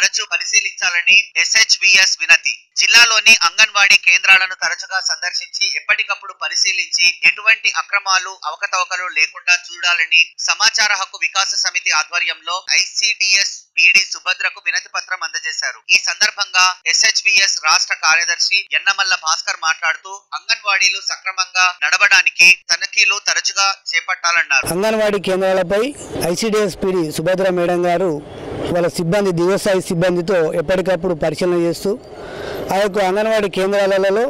తరచూ పరిశీలించాలని ఎస్హెచ్విఎస్ వినతి జిల్లాలోని అంగన్వాడీ కేంద్రాలను తరచుగా సందర్శించి ఎప్పటికప్పుడు పరిశీలించి ఎటువంటి అక్రమాలు అవకతవకలు లేకుండా చూడాలని సమాచార హక్కు వికాస సమితి ఆధ్వర్యంలో ఐసిడిఎస్ పిడి సుభద్రకు వినతి పత్రం అందజేశారు ఈ సందర్భంగా ఎస్హెచ్విఎస్ రాష్ట్ర కార్యదర్శి ఎన్నమల్ల భాస్కర్ మాట్లాడుతూ అంగన్వాడీలు సక్రమంగా నడవడానికి తనిఖీలు తరచుగా చేపట్టాలన్నారు అంగన్వాడీ కేంద్రాలపై ఐసిడిఎస్ పిడి సుభద్ర మేడం గారు వాళ్ళ సిబ్బంది దివసాయి సిబ్బందితో ఎప్పటికప్పుడు పరిశీలన చేస్తూ ఆ యొక్క అంగన్వాడీ కేంద్రాలలో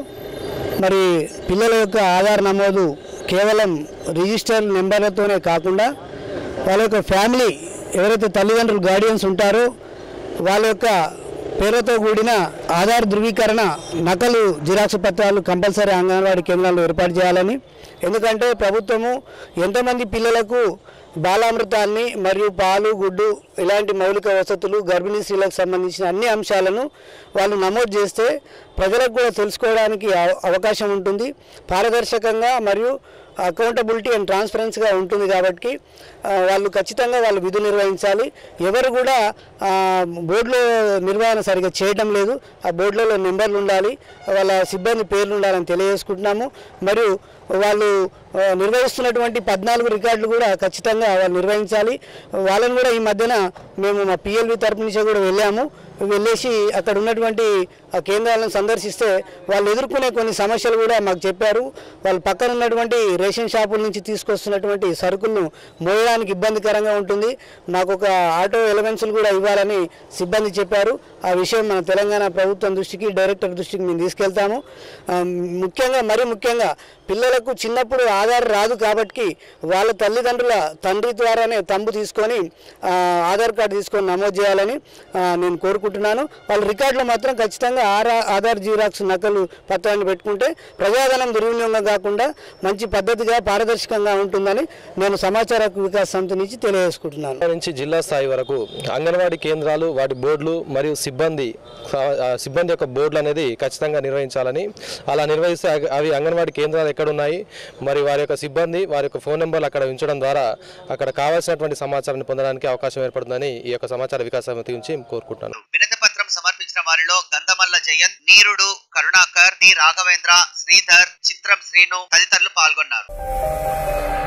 మరి పిల్లల యొక్క ఆధార్ నమోదు కేవలం రిజిస్టర్ నెంబర్లతోనే కాకుండా వాళ్ళ యొక్క ఫ్యామిలీ ఎవరైతే తల్లిదండ్రులు గార్డియన్స్ ఉంటారో వాళ్ళ యొక్క పేరుతో కూడిన ఆధార్ ధృవీకరణ నకలు జిరాక్స్ పత్రాలు కంపల్సరీ అంగన్వాడీ కేంద్రాల్లో ఏర్పాటు చేయాలని ఎందుకంటే ప్రభుత్వము ఎంతమంది పిల్లలకు బాలామృతాన్ని మరియు పాలు గుడ్డు ఇలాంటి మౌలిక వసతులు గర్భిణీ స్త్రీలకు సంబంధించిన అన్ని అంశాలను వాళ్ళు నమోదు చేస్తే ప్రజలకు కూడా తెలుసుకోవడానికి అవ- అవకాశం ఉంటుంది పారదర్శకంగా మరియు అకౌంటబిలిటీ అండ్ ట్రాన్స్పరెన్సీగా ఉంటుంది కాబట్టి ఆ, వాళ్ళు ఖచ్చితంగా వాళ్ళు విధులు నిర్వహించాలి ఎవరు కూడా ఆ, బోర్డులో నిర్వహణ సరిగా చేయడం లేదు ఆ బోర్డులలో నెంబర్లు ఉండాలి వాళ్ళ సిబ్బంది పేర్లు ఉండాలని తెలియజేసుకుంటున్నాము మరియు వాళ్ళు ఆ, నిర్వహిస్తున్నటువంటి పద్నాలుగు రికార్డులు కూడా ఖచ్చితంగా వాళ్ళు నిర్వహించాలి వాళ్ళని కూడా ఈ మధ్యన మేము మా పిఎల్వి తరపు నుంచి కూడా వెళ్ళాము వెళ్ళేసి అక్కడ ఉన్నటువంటి ఆ కేంద్రాలను సందర్శిస్తే వాళ్ళు ఎదుర్కొనే కొన్ని సమస్యలు కూడా మాకు చెప్పారు వాళ్ళు పక్కన ఉన్నటువంటి రేషన్ షాపుల నుంచి తీసుకొస్తున్నటువంటి సరుకులను మోయడానికి ఇబ్బందికరంగా ఉంటుంది మాకు ఒక ఆటో ఎలవెన్సులు కూడా ఇవ్వాలని సిబ్బంది చెప్పారు ఆ విషయం మన తెలంగాణ ప్రభుత్వం దృష్టికి డైరెక్టర్ దృష్టికి మేము తీసుకెళ్తాము ఆ, ముఖ్యంగా మరి ముఖ్యంగా పిల్లలకు చిన్నప్పుడు ఆధార్ రాదు కాబట్టి వాళ్ళ తల్లిదండ్రుల తండ్రి ద్వారానే తంబు తీసుకొని ఆ, ఆధార్ కార్డు తీసుకొని నమోదు చేయాలని ఆ, నేను కోరుకుంటున్నాను వాళ్ళ రికార్డులో మాత్రం ఖచ్చితంగా ఆరా ఆధార్ జీరాక్స్ నకలు పత్రాన్ని పెట్టుకుంటే ప్రజాధనం దుర్వినియోగం కాకుండా మంచి పద్ధతిగా పారదర్శకంగా ఉంటుందని నేను సమాచార హక్కు వికాస్ సమితి నుంచి తెలియజేసుకుంటున్నాను నుంచి జిల్లా స్థాయి వరకు అంగన్వాడీ కేంద్రాలు వాటి బోర్డులు మరియు సిబ్బంది ఆ- ఆ సిబ్బంది యొక్క బోర్డులు అనేది ఖచ్చితంగా నిర్వహించాలని అలా నిర్వహిస్తే అవి- అవి అంగన్వాడీ కేంద్రాలు ఎక్కడున్నాయి మరి వారి యొక్క సిబ్బంది వారి యొక్క ఫోన్ నెంబర్లు అక్కడ ఉంచడం ద్వారా అక్కడ కావాల్సినటువంటి సమాచారాన్ని పొందడానికి అవకాశం ఏర్పడుతుందని ఈ యొక్క సమాచార వికాస సమితి నుంచి కోరుకుంటున్నాను వినతి పత్రం సమర్పించిన వారిలో గంధమల్ల జయంత్ నీరుడు కరుణాకర్ డి రాఘవేంద్ర శ్రీధర్ చిత్రం శ్రీను తదితరులు పాల్గొన్నారు